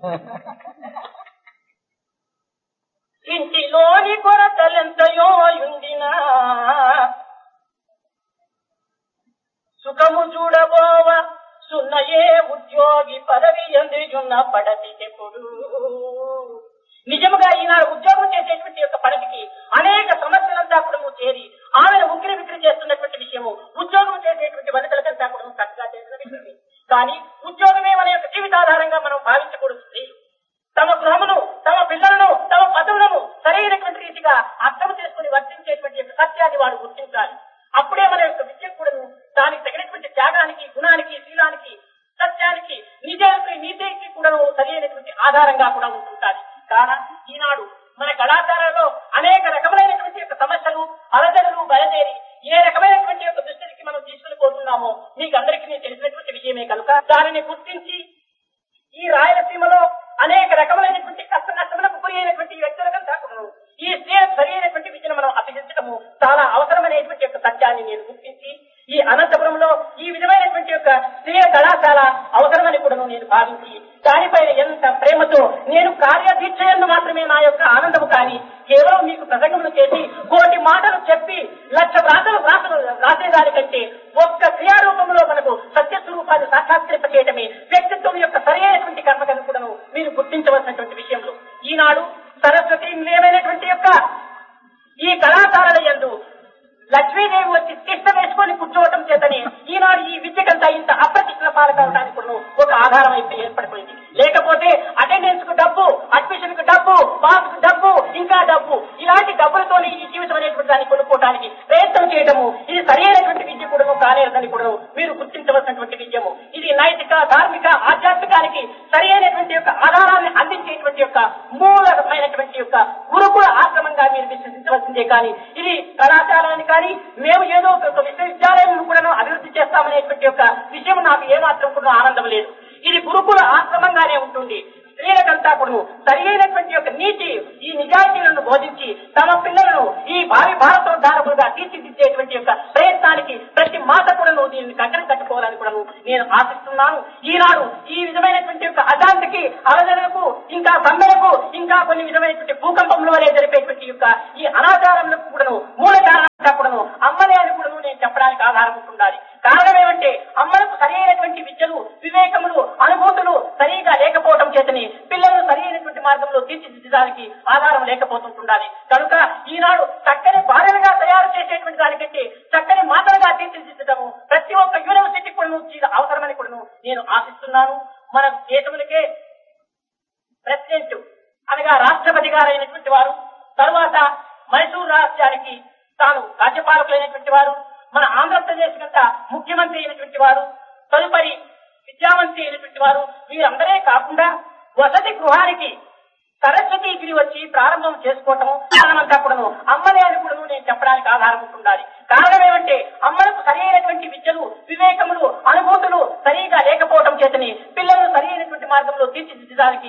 ఇంటిలోని కొరతలెంతయో యుండినా సుఖము చూడబోవ సున్నయే ఉద్యోగి పదవి ఎందున్న పడతికెప్పుడు నిజముగా ఈనాడు ఉద్యోగం చేసేటువంటి యొక్క పడతికి అనేక సమస్యలంతా కూడా చేరి ఆమెను ఉక్కిరి విక్రి చేస్తున్నటువంటి విషయము ఉద్యోగం చేసేటువంటి వనితలకంతా కూడా చక్కగా చేసిన విషయమే కానీ ఉద్యోగమే మన యొక్క జీవితాధారంగా మనం భావించకూడదు స్త్రీలు తమ గృహమును తమ పిల్లలను తమ పదవులను సరైనటువంటి రీతిగా అర్థం చేసుకుని వర్తించేటువంటి యొక్క సత్యాన్ని వాడు గుర్తించాలి అప్పుడే మన యొక్క విద్య కూడా దానికి తగినటువంటి త్యాగానికి గుణానికి శీలానికి సత్యానికి నిజానికి నీతికి కూడా సరైనటువంటి ఆధారంగా కూడా ఉంటుంటాది కాన ఈనాడు మన కళాశాలలో అనేక రకములైనటువంటి యొక్క సమస్యలు అలజడులు బయలుదేరి ఏ రకమైనటువంటి యొక్క దృష్టికి మనం తీసుకుని పోతున్నామో మీకు అందరికీ తెలిసినటువంటి విషయమే కనుక దానిని గుర్తించి ఈ రాయలసీమలో అనేక రకములైనటువంటి కష్ట నష్టములకు గురి అయినటువంటి వ్యక్తులకంతా కూడా ఈ స్త్రీలకు సరి అయినటువంటి విద్యను మనం అభ్యసించడము చాలా అవసరమైనటువంటి యొక్క సత్యాన్ని నేను గుర్తించి ఈ అనంతపురంలో ఈ విధమైనటువంటి యొక్క స్త్రీ కళాశాల అవసరమని కూడా నేను భావించి దానిపైన ఎంత ప్రేమతో నేను కార్యదీక్షయందు మాత్రమే నా యొక్క ఆనందము కానీ కేవలం మీకు ప్రసంగములు చేసి కోటి మాటలు చెప్పి లక్ష వ్రాతలు వ్రాతలు రాసేదానికంటే ఒక్క క్రియారూపంలో మనకు సత్య స్వరూపాన్ని సాక్షాత్కరింప చేయటమే వ్యక్తిత్వం యొక్క సరైనటువంటి కర్మకను కూడా మీరు గుర్తించవలసినటువంటి విషయంలో ఈనాడు సరస్వతి నిలయమైనటువంటి యొక్క ఈ కళాశాలల యందు లక్ష్మీదేవి వచ్చి తిష్ట వేసుకొని కూర్చోవటం చేతనే ఈనాడు ఈ విద్యకంతా ఇంత అప్రతిష్ట పాలకవడానికి కూడా ఒక ఆధారం అయితే ఏర్పడిపోయింది లేకపోతే అటెండెన్స్ కు డబ్బు అడ్మిషన్ కు డబ్బు పాస్ కు డబ్బు ఇంకా డబ్బు ఇలాంటి డబ్బులతోనే ఈ జీవితం అనేటువంటి దాన్ని కొనుక్కోవడానికి ప్రయత్నం చేయటము ఇది సరైనటువంటి విద్య కూడా కానేదని కూడా మీరు గుర్తించవలసినటువంటి విద్యము ఇది నైతిక ధార్మిక ఆధ్యాత్మికానికి సరైనటువంటి యొక్క ఆధారాన్ని అందించేటువంటి యొక్క మూలమైనటువంటి యొక్క గురుకుల ఆశ్రమంగా మీరు విశ్వసించవలసిందే కానీ ఇది కళాశాలని కానీ మేము ఏదో ఒక విశ్వవిద్యాలయం కూడా అభివృద్ధి చేస్తామనేటువంటి యొక్క విషయం నాకు ఏమాత్రం కూడా ఆనందం లేదు ఇది గురుకుల ఆశ్రమంగానే ఉంటుంది స్త్రీలకంతా కూడా సరైనటువంటి యొక్క నీతి ఈ నిజాయితీలను బోధించి తమ పిల్లలను ఈ భావి భారతోద్ధారకులుగా తీర్చిదిద్దేటువంటి యొక్క ప్రయత్నానికి ప్రతి మాత కూడా దీన్ని కంకణం కట్టుకోవాలని కూడా నేను ఆశిస్తున్నాను ఈనాడు ఈ విధమైనటువంటి యొక్క అశాంతికి అలజలకు ఇంకా సమ్మెలకు ఇంకా కొన్ని విధమైనటువంటి భూకంపంలో వలె జరిపేటువంటి యొక్క ఈ అనాచారములకు కూడాను మూల కారణంగా కూడాను అమ్మలే అని కూడా నేను చెప్పడానికి ఆధారం ఉంటుండాలి కారణం ఏమంటే అమ్మలకు సరైనటువంటి విద్యలు వివేకములు అనుభూతులు సరిగా లేకపోవడం చేతని పిల్లలను సరైనటువంటి మార్గంలో తీర్చిదిద్దడానికి ఆధారం లేకపోతుంటుండాలి కనుక ఈనాడు చక్కని భార్యలుగా తయారు చేసేటువంటి దానికంటే చక్కని మాటలుగా తీర్చిదిద్దడము ప్రతి ఒక్క యూనివర్సిటీ కూడా అవసరమని కూడా నేను ఆశిస్తున్నాను మన దేశములకే ప్రెసిడెంట్ అనగా రాష్ట్రపతి గారైనటువంటి వారు తరువాత మైసూరు రాష్ట్రానికి తాను రాజ్యపాలకులైనటువంటి వారు మన ఆంధ్రప్రదేశ్ కంట ముఖ్యమంత్రి అయినటువంటి వారు తదుపరి విద్యామంత్రి అయినటువంటి వారు వీరందరే కాకుండా వసతి గృహానికి సరస్వతి గిరి వచ్చి ప్రారంభం చేసుకోవటం కారణమంతా కూడాను అమ్మలే అని కూడా నేను చెప్పడానికి ఆధారం ఉంటుండాలి కారణం ఏమంటే అమ్మలకు సరైనటువంటి విద్యలు వివేకములు అనుభూతులు సరిగా లేకపోవటం చేతని పిల్లలను సరైనటువంటి మార్గంలో తీర్చిదిద్దడానికి